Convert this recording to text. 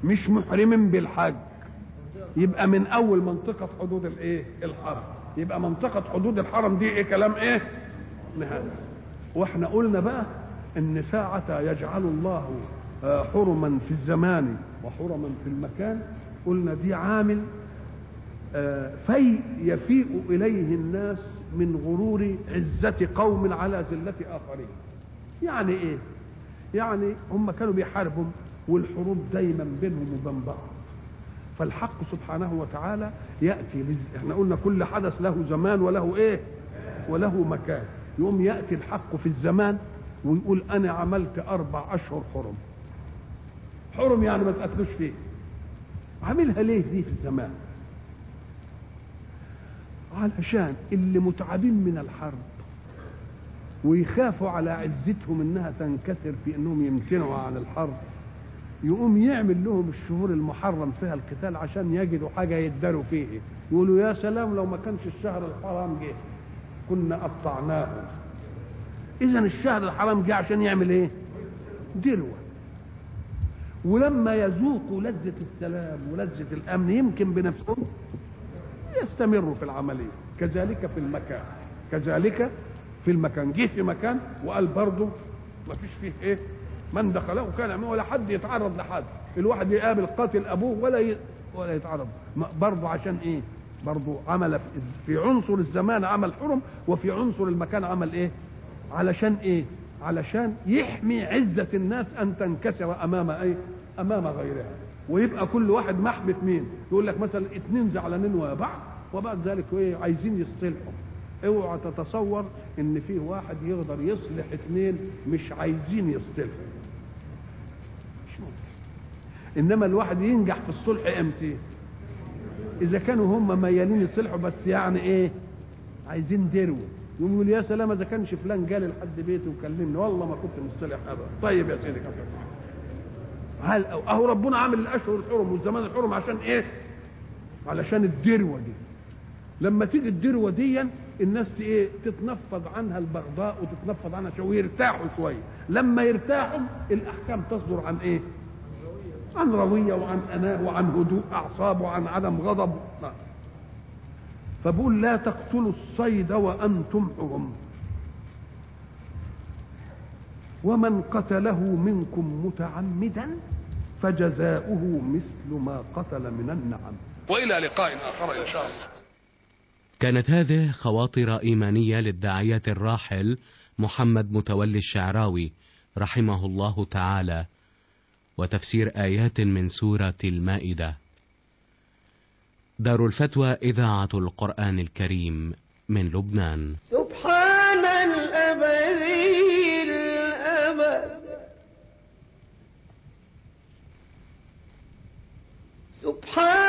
مش محرم بالحج يبقى من اول منطقه حدود الايه الحرم يبقى منطقه حدود الحرم دي ايه كلام ايه نهايه واحنا قلنا بقى ان ساعة يجعل الله حرما في الزمان وحرما في المكان قلنا دي عامل في يفيء اليه الناس من غرور عزة قوم على ذلة آخرين يعني ايه يعني هم كانوا بيحاربوا والحروب دايما بينهم وبين بعض فالحق سبحانه وتعالى ياتي احنا قلنا كل حدث له زمان وله ايه وله مكان يقوم ياتي الحق في الزمان ويقول انا عملت اربع اشهر حرم حرم يعني ما تقتلوش فيه عاملها ليه دي في الزمان علشان اللي متعبين من الحرب ويخافوا على عزتهم انها تنكسر في انهم يمتنعوا عن الحرب يقوم يعمل لهم الشهور المحرم فيها القتال عشان يجدوا حاجه يداروا فيه يقولوا يا سلام لو ما كانش الشهر الحرام جه كنا قطعناه اذا الشهر الحرام جه عشان يعمل ايه دروه ولما يذوقوا لذة السلام ولذة الأمن يمكن بنفسهم يستمروا في العملية كذلك في المكان كذلك في المكان جه في مكان وقال برضه ما فيش فيه ايه من دخله كان ولا حد يتعرض لحد الواحد يقابل قاتل ابوه ولا ي... ولا يتعرض برضه عشان ايه برضه عمل في عنصر الزمان عمل حرم وفي عنصر المكان عمل ايه علشان ايه علشان يحمي عزة الناس ان تنكسر امام ايه امام غيرها ويبقى كل واحد محمي مين يقول لك مثلا اتنين زعلانين ويا بعض وبعد ذلك ايه عايزين يصطلحوا اوعى تتصور ان فيه واحد يقدر يصلح اتنين مش عايزين يصطلحوا مش ممكن انما الواحد ينجح في الصلح امتى اذا كانوا هم ميالين يصلحوا بس يعني ايه عايزين دروه يقوم يقول يا سلام اذا كانش فلان جالي لحد بيتي وكلمني والله ما كنت مصطلح ابدا طيب يا سيدي كفر هل اهو ربنا عامل الاشهر الحرم والزمان الحرم عشان ايه علشان الدروه دي لما تيجي الدروه دي الناس ايه تتنفض عنها البغضاء وتتنفض عنها شويه ويرتاحوا شويه لما يرتاحوا الاحكام تصدر عن ايه عن رويه وعن اناء وعن هدوء اعصاب وعن عدم غضب لا. فبقول لا تقتلوا الصيد وانتم حرم ومن قتله منكم متعمدا فجزاؤه مثل ما قتل من النعم والى لقاء اخر ان شاء الله كانت هذه خواطر إيمانية للداعية الراحل محمد متولي الشعراوي رحمه الله تعالى وتفسير آيات من سورة المائدة دار الفتوى إذاعة القرآن الكريم من لبنان سبحان الأبدي الأبد سبحان